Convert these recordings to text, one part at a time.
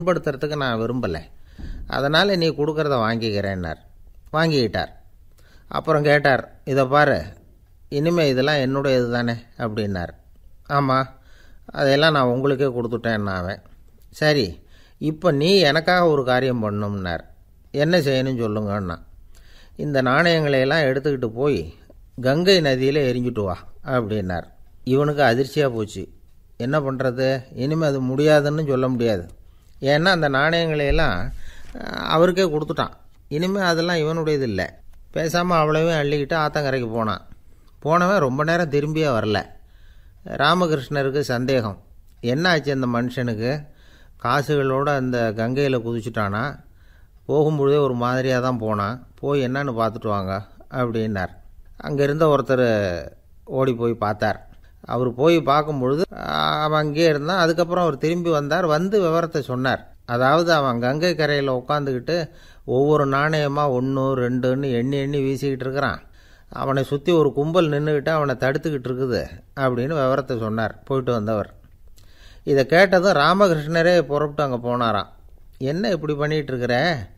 புண்படுத்துறதுக்கு நான் விரும்பலை அதனால் நீ கொடுக்குறத வாங்கிக்கிறேன்னார் வாங்கிக்கிட்டார் அப்புறம் கேட்டார் இதை பாரு இனிமே இதெல்லாம் என்னுடையது தானே அப்படின்னார் ஆமாம் அதையெல்லாம் நான் உங்களுக்கே கொடுத்துட்டேன் அவன் சரி இப்போ நீ எனக்காக ஒரு காரியம் பண்ணணும்னார் என்ன செய்யணும்னு சொல்லுங்கன்னா இந்த நாணயங்களையெல்லாம் எடுத்துக்கிட்டு போய் கங்கை நதியில் எரிஞ்சுட்டு வா அப்படின்னார் இவனுக்கு அதிர்ச்சியாக போச்சு என்ன பண்ணுறது இனிமேல் அது முடியாதுன்னு சொல்ல முடியாது ஏன்னா அந்த நாணயங்களையெல்லாம் அஹ், அவருக்கே கொடுத்துட்டான் இனிமேல் அதெல்லாம் இவனுடையது இல்லை பேசாமல் அவ்வளவையும் அள்ளிக்கிட்டு ஆத்தங்கரைக்கு போனான் போனவன் ரொம்ப நேரம் திரும்பியே வரல ராமகிருஷ்ணருக்கு சந்தேகம் என்ன ஆச்சு அந்த மனுஷனுக்கு காசுகளோட அந்த கங்கையில் குதிச்சுட்டானா போகும்பொழுதே ஒரு மாதிரியாக தான் போனான் போய் என்னன்னு பார்த்துட்டு வாங்க அப்படின்னார் அங்கே இருந்த ஒருத்தர் ஓடி போய் பார்த்தார் அவர் போய் பார்க்கும்பொழுது ஆஹ், அவன் அங்கேயே இருந்தான் அதுக்கப்புறம் அவர் திரும்பி வந்தார் வந்து விவரத்தை சொன்னார் அதாவது அவன் கங்கை கரையில் உட்காந்துக்கிட்டு ஒவ்வொரு நாணயமாக ஒன்று ரெண்டுன்னு எண்ணி எண்ணி வீசிக்கிட்டு இருக்கிறான் அவனை சுற்றி ஒரு கும்பல் நின்றுக்கிட்டு அவனை தடுத்துக்கிட்டு இருக்குது அப்படின்னு விவரத்தை சொன்னார் போயிட்டு வந்தவர் இதை கேட்டதும் ராமகிருஷ்ணரே புறப்பட்டு அங்கே போனாராம் என்ன இப்படி பண்ணிகிட்டு இருக்கிற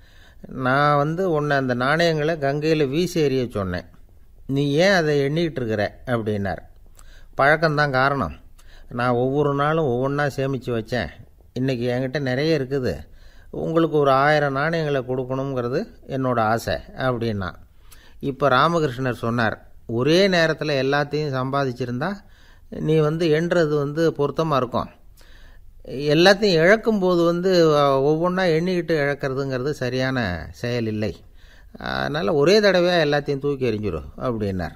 நான் வந்து உன்னை அந்த நாணயங்களை கங்கையில் வீசி எறிய சொன்னேன் நீ ஏன் அதை எண்ணிக்கிட்டு இருக்கிற அப்படின்னார் பழக்கம்தான் காரணம் நான் ஒவ்வொரு நாளும் ஒவ்வொன்றா சேமித்து வச்சேன் இன்றைக்கி என்கிட்ட நிறைய இருக்குது உங்களுக்கு ஒரு ஆயிரம் நாணயங்களை கொடுக்கணுங்கிறது என்னோட ஆசை அப்படின்னா இப்போ ராமகிருஷ்ணர் சொன்னார் ஒரே நேரத்தில் எல்லாத்தையும் சம்பாதிச்சிருந்தா நீ வந்து எண்றது வந்து பொருத்தமாக இருக்கும் எல்லாத்தையும் இழக்கும்போது வந்து ஒவ்வொன்றா எண்ணிக்கிட்டு இழக்கிறதுங்கிறது சரியான செயல் இல்லை அதனால் ஒரே தடவையாக எல்லாத்தையும் தூக்கி எறிஞ்சிடும் அப்படின்னார்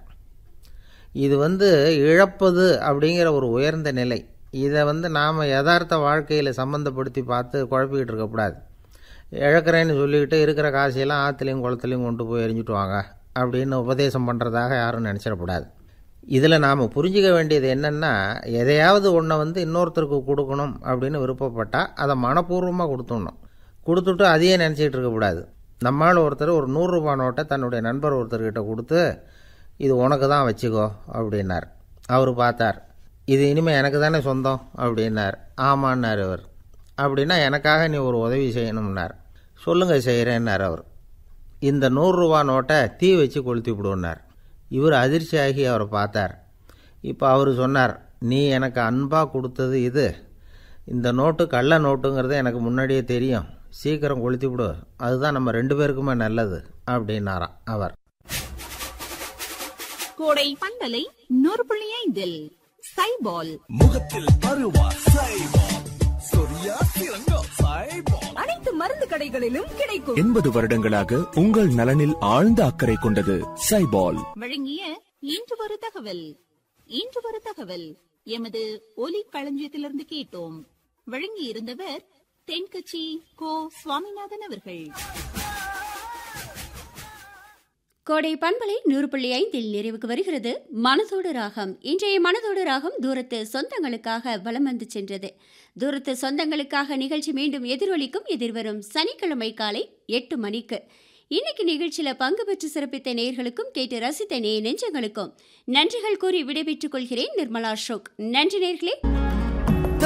இது வந்து இழப்பது அப்படிங்கிற ஒரு உயர்ந்த நிலை இதை வந்து நாம் யதார்த்த வாழ்க்கையில் சம்மந்தப்படுத்தி பார்த்து குழப்பிக்கிட்டு இருக்கக்கூடாது இழக்கிறேன்னு சொல்லிக்கிட்டு இருக்கிற காசையெல்லாம் ஆற்றுலையும் குளத்துலையும் கொண்டு போய் எரிஞ்சிட்டு வாங்க அப்படின்னு உபதேசம் பண்ணுறதாக யாரும் நினச்சிடக்கூடாது இதில் நாம் புரிஞ்சிக்க வேண்டியது என்னென்னா எதையாவது ஒன்றை வந்து இன்னொருத்தருக்கு கொடுக்கணும் அப்படின்னு விருப்பப்பட்டால் அதை மனப்பூர்வமாக கொடுத்துடணும் கொடுத்துட்டு அதையே நினச்சிக்கிட்டு இருக்கக்கூடாது நம்மால் ஒருத்தர் ஒரு நூறுரூபா நோட்டை தன்னுடைய நண்பர் ஒருத்தர்கிட்ட கொடுத்து இது உனக்கு தான் வச்சுக்கோ அப்படின்னார் அவர் பார்த்தார் இது இனிமேல் எனக்கு தானே சொந்தம் அப்படின்னார் ஆமான்னார் அவர் அப்படின்னா எனக்காக நீ ஒரு உதவி செய்யணும்னார் சொல்லுங்கள் செய்கிறேன்னார் அவர் இந்த நூறுரூவா நோட்டை தீ வச்சு கொளுத்தி விடுன்னார் இவர் அதிர்ச்சியாகி அவரை பார்த்தார் இப்போ அவர் சொன்னார் நீ எனக்கு அன்பாக கொடுத்தது இது இந்த நோட்டு கள்ள நோட்டுங்கிறது எனக்கு முன்னாடியே தெரியும் சீக்கிரம் கொளுத்தி விடு அதுதான் நம்ம ரெண்டு பேருக்குமே நல்லது அப்படின்னாராம் அவர் கோடை பந்தலை நூறு புள்ளி ஐந்தில் சைபால் முகத்தில் பருவா சைபால் சொரியா சிறங்கோ சைபால் அனைத்து மருந்து கடைகளிலும் கிடைக்கும் எண்பது வருடங்களாக உங்கள் நலனில் ஆழ்ந்த அக்கறை கொண்டது சைபால் வழங்கிய இன்று ஒரு தகவல் இன்று ஒரு தகவல் எமது ஒலி களஞ்சியத்திலிருந்து கேட்டோம் வழங்கி இருந்தவர் தென்கட்சி கோ சுவாமிநாதன் அவர்கள் கோடை பண்பலை நூறு புள்ளி ஐந்தில் நிறைவுக்கு வருகிறது மனதோடு ராகம் இன்றைய மனதோடு ராகம் தூரத்து சொந்தங்களுக்காக வலம் வந்து சென்றது தூரத்து சொந்தங்களுக்காக நிகழ்ச்சி மீண்டும் எதிரொலிக்கும் எதிர்வரும் சனிக்கிழமை காலை எட்டு மணிக்கு இன்னைக்கு நிகழ்ச்சியில பங்கு பெற்று சிறப்பித்த நேயர்களுக்கும் கேட்டு ரசித்த நேய நெஞ்சங்களுக்கும் நன்றிகள் கூறி விடைபெற்றுக் கொள்கிறேன் நிர்மலா அசோக் நன்றி நேர்களே